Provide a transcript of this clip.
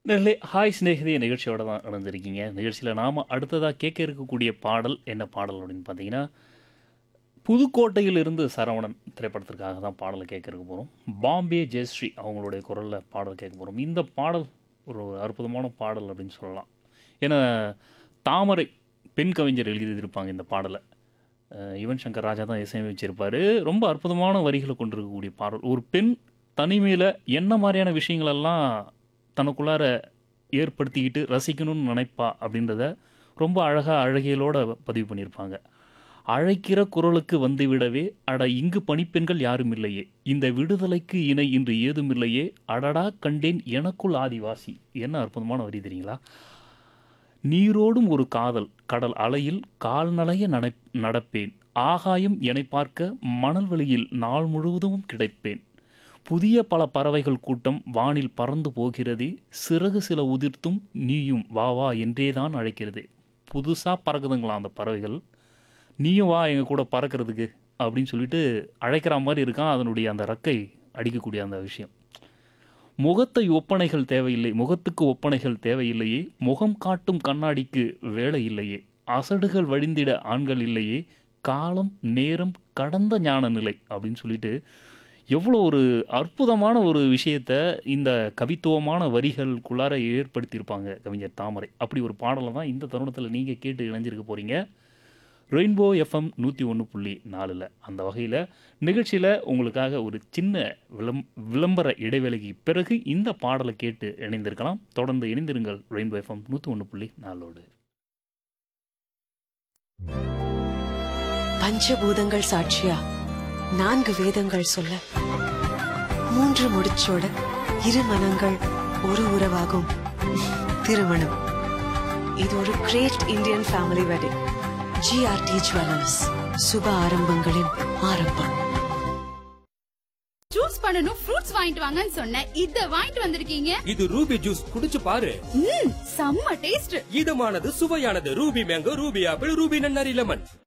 நெல்லை hi சிநேகிதே நிகழ்ச்சியோட தான் இணைந்திருக்கீங்க நிகழ்ச்சியில் நாம் அடுத்ததாக கேட்க இருக்கக்கூடிய பாடல் என்ன பாடல் அப்படின்னு பார்த்தீங்கன்னா புதுக்கோட்டையிலிருந்து சரவணன் திரைப்படத்திற்காக தான் பாடலை கேட்கறதுக்கு போகிறோம் பாம்பே ஜெயஸ்ரீ அவங்களுடைய குரலில் பாடல் கேட்க போகிறோம் இந்த பாடல் ஒரு அற்புதமான பாடல் அப்படின்னு சொல்லலாம் ஏன்னா தாமரை பெண் கவிஞர் எழுதியிருப்பாங்க இந்த பாடலை அஹ் யுவன் சங்கர் ராஜா தான் இசையமைச்சிருப்பார் ரொம்ப அற்புதமான வரிகளை கொண்டிருக்கக்கூடிய பாடல் ஒரு பெண் தனிமையில் என்ன மாதிரியான விஷயங்களெல்லாம் தனக்குள்ளார ஏற்படுத்திக்கிட்டு ரசிக்கணும்னு நினைப்பா அப்படின்றத ரொம்ப அழகாக அழகியலோட பதிவு பண்ணியிருப்பாங்க அழைக்கிற குரலுக்கு வந்துவிடவே அட இங்கு பணிப்பெண்கள் யாரும் இல்லையே இந்த விடுதலைக்கு இணை இன்று ஏதும் இல்லையே அடடா கண்டேன் எனக்குள் ஆதிவாசி என்ன அற்புதமான வரி தெரியுங்களா நீரோடும் ஒரு காதல் கடல் அலையில் கால்நலைய நடை நடப்பேன் ஆகாயம் என்னை பார்க்க மணல் வெளியில் நாள் முழுவதும் கிடைப்பேன் புதிய பல பறவைகள் கூட்டம் வானில் பறந்து போகிறது சிறகு சில உதிர்த்தும் நீயும் வா வா என்றேதான் அழைக்கிறது புதுசாக பறக்குதுங்களாம் அந்த பறவைகள் நீயும் வா எங்கள் கூட பறக்கிறதுக்கு அப்படின்னு சொல்லிட்டு அழைக்கிற மாதிரி இருக்கான் அதனுடைய அந்த ரக்கை அடிக்கக்கூடிய அந்த விஷயம் முகத்தை ஒப்பனைகள் தேவையில்லை முகத்துக்கு ஒப்பனைகள் தேவையில்லையே முகம் காட்டும் கண்ணாடிக்கு வேலை இல்லையே அசடுகள் வழிந்திட ஆண்கள் இல்லையே காலம் நேரம் கடந்த ஞான நிலை அப்படின்னு சொல்லிட்டு எவ்வளோ ஒரு அற்புதமான ஒரு விஷயத்தை இந்த கவித்துவமான வரிகளுக்குள்ளார ஏற்படுத்தியிருப்பாங்க கவிஞர் தாமரை அப்படி ஒரு பாடலை தான் இந்த தருணத்தில் நீங்கள் கேட்டு இணைஞ்சிருக்க போகிறீங்க ரெயின்போ எஃப்எம் நூற்றி ஒன்று புள்ளி நாலில் அந்த வகையில் நிகழ்ச்சியில் உங்களுக்காக ஒரு சின்ன விளம் விளம்பர இடைவேளைக்கு பிறகு இந்த பாடலை கேட்டு இணைந்திருக்கலாம் தொடர்ந்து இணைந்திருங்கள் ரெயின்போ எஃப்எம் நூற்றி ஒன்று புள்ளி நாலோடு பஞ்சபூதங்கள் சாட்சியா நான்கு வேதங்கள் சொல்ல மூன்று முடிச்சோட இரு மனங்கள் ஒரு உறவாகும் திருமணம் இது ஒரு great Indian family wedding GRT jewellers சுப ஆரம்பங்களின் ஆரம்பம் ஜூஸ் பண்ணனும் ஃப்ரூட்ஸ் வாங்கிட்டு வாங்கன்னு சொன்னேன் இத வாங்கிட்டு வந்திருக்கீங்க இது ரூபி ஜூஸ் குடிச்சு பாரு ம் செம்ம டேஸ்ட் இதமானது சுவையானது Ruby mango Ruby apple Ruby நன்னாரி லெமன்